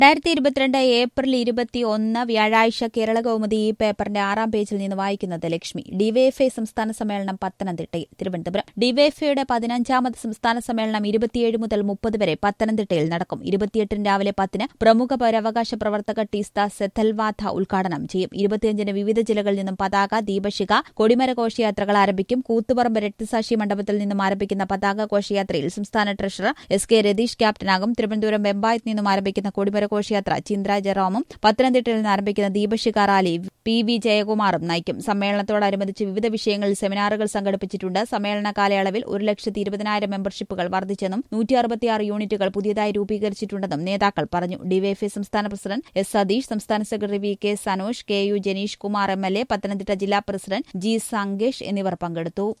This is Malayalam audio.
രണ്ടായിരത്തി ഇരുപത്തിരണ്ട് ഏപ്രിൽ ഇരുപത്തി ഒന്ന് വ്യാഴാഴ്ച കേരള കൗമുദി ഈ പേപ്പറിന്റെ ആറാം പേജിൽ നിന്ന് വായിക്കുന്നത് ലക്ഷ്മി ഡിവൈഎഫ്ഐ സംസ്ഥാന സമ്മേളനം പത്തനംതിട്ടയിൽ തിരുവനന്തപുരം ഡിവൈഎഫ്ഐയുടെ പതിനഞ്ചാമത് സംസ്ഥാന സമ്മേളനം ഇരുപത്തിയേഴ് മുതൽ മുപ്പത് വരെ പത്തനംതിട്ടയിൽ നടക്കും ഇരുപത്തിയെട്ടിന് രാവിലെ പത്തിന് പ്രമുഖ പൗരാവകാശ പ്രവർത്തക ടീസ്ത സെഥൽവാഥ ഉദ്ഘാടനം ചെയ്യും ഇരുപത്തിയഞ്ചിന് വിവിധ ജില്ലകളിൽ നിന്നും പതാക ദീപശിഖ കൊടിമര ഘോഷയാത്രകൾ ആരംഭിക്കും കൂത്തുപറമ്പ് രക്തസാക്ഷി മണ്ഡപത്തിൽ നിന്നും ആരംഭിക്കുന്ന പതാക ഘോഷയാത്രയിൽ സംസ്ഥാന ട്രഷറർ എസ് കെ രതീഷ് ക്യാപ്റ്റനാകും തിരുവനന്തപുരം വെമ്പായത്ത് നിന്നും ആരംഭിക്കുന്ന കൊടിമര ഘോഷയാത്ര ചിന്ദ്ര ജെറോമും പത്തനംതിട്ടയിൽ നിന്ന് ആരംഭിക്കുന്ന ദീപശിഖ റാലി പി വി ജയകുമാറും നയിക്കും സമ്മേളനത്തോടനുബന്ധിച്ച് വിവിധ വിഷയങ്ങളിൽ സെമിനാറുകൾ സംഘടിപ്പിച്ചിട്ടുണ്ട് സമ്മേളന കാലയളവിൽ ഒരു ലക്ഷത്തി ഇരുപതിനായിരം മെമ്പർഷിപ്പുകൾ വർദ്ധിച്ചെന്നും നൂറ്റി അറുപത്തിയാറ് യൂണിറ്റുകൾ പുതിയതായി രൂപീകരിച്ചിട്ടുണ്ടെന്നും നേതാക്കൾ പറഞ്ഞു ഡിവൈഎഫ്ഐ സംസ്ഥാന പ്രസിഡന്റ് എസ് സതീഷ് സംസ്ഥാന secretary V K Sanosh K U Janeesh Kumar M L A Pathanamthitta ജില്ലാ പ്രസിഡന്റ് ജി സംഗേഷ് എന്നിവർ പങ്കെടുത്തു